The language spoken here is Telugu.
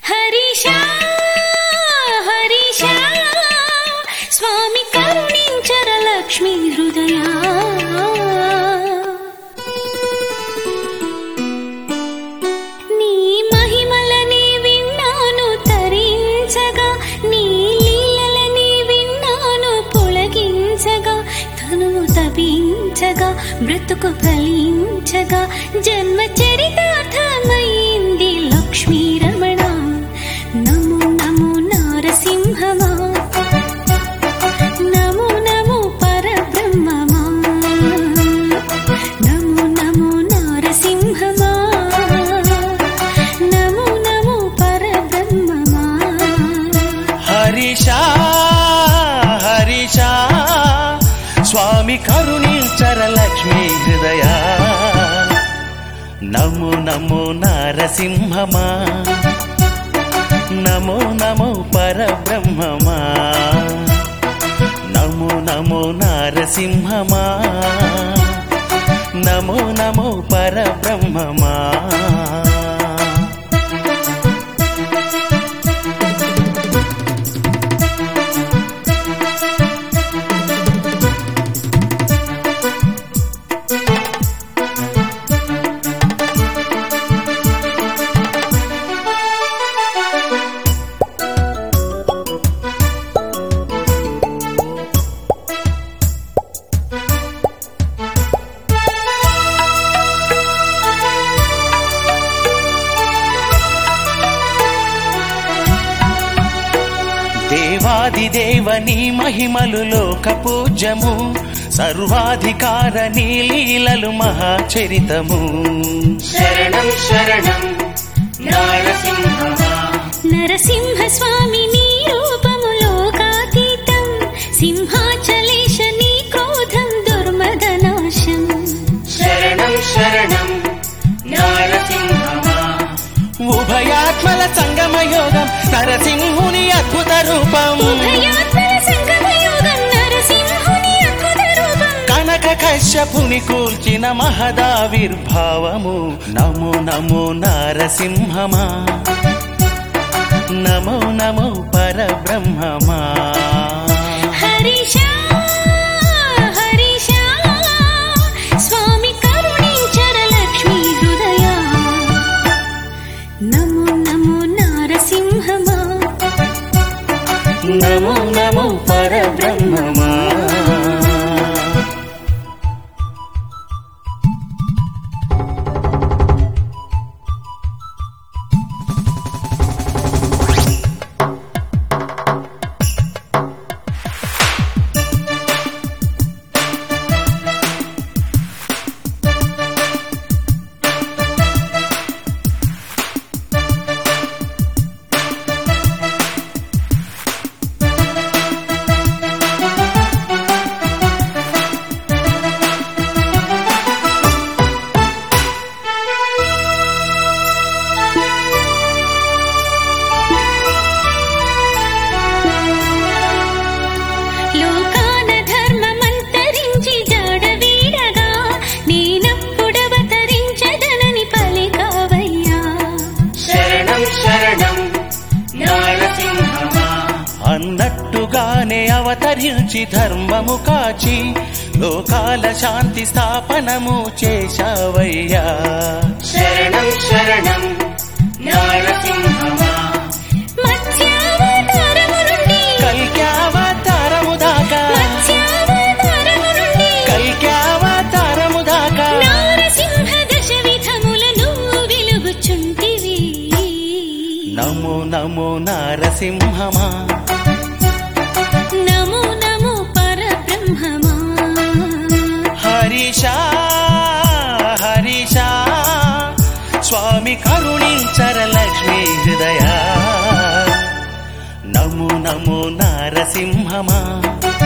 హరీషా హరీషా స్వామి కరుణించర లక్ష్మీ హృదయా నీ మహిమలని విన్నాను తరించగా నీ లీలలని విన్నాను పొలగించగా తనువు తపించగా బ్రతుకు ఫలించగా జన్మ చరితార్థమైంది లక్ష్మీ రమణ నమో నమో నారసింహమా నమో నమో పరబ్రహ్మమా నమో నమో నారసింహమా నమో నమో పరబ్రహ్మమా హరిషా హరిషా స్వామి కరుణించర లక్ష్మీ హృదయ నమో నమో నారసింహమా నమో నమో పరబ్రహ్మమా నమో నమో నారసింహమా నమో నమో పరబ్రహ్మమా దేవాది దేవని మహిమలు లోక పూజ్యము సర్వాధికార నీ లీలలు మహాచరితము శరణం శరణం నారసింహమా నరసింహ స్వామి నీ రూపము లోకాతీతం సింహాచలేశ నీ క్రోధం దుర్మదనాశం శరణం శరణం నారసింహమా ఉభయాత్మల సంగమ యోగం నరసింహుని అద్భుత రూపం ఉభయాత్మల సంగమయోగం నరసింహుని అద్భుత రూపం కనక కశ్యపుని కూల్చిన మహదావిర్భావము నమో నమో నారసింహమా నమో నమో పరబ్రహ్మమా హరిషా హరిషా స్వామి కరుణించర లక్ష్మీ హృదయా నమో నమో నారసింహమా నమో నమో పరబ్రహ్మమా లోకాన ధర్మమంతరించి జాడ వీడగా నేనప్పుడవతరించదనని పలికావయ్యా శరణం శరణం నారసింహమా అన్నట్టుగానే అవతరించి ధర్మము కాచి లోకాల శాంతి స్థాపనము చేశావయ్యా శరణం శరణం నారసింహమా మత్స్యావతారము నుండి కల్క్యావతారము దాకా మత్స్యావతారము నుండి కల్క్యావతారము దాకా నారసింహ దశ విధములను వెలుగుచుంటివి నమో నమో నారసింహమా నమో నమో పరబ్రహ్మమా హరిషా హరిషా స్వామి కరుణించర లక్ష్మీ హృదయ నమో నమో నారసింహమా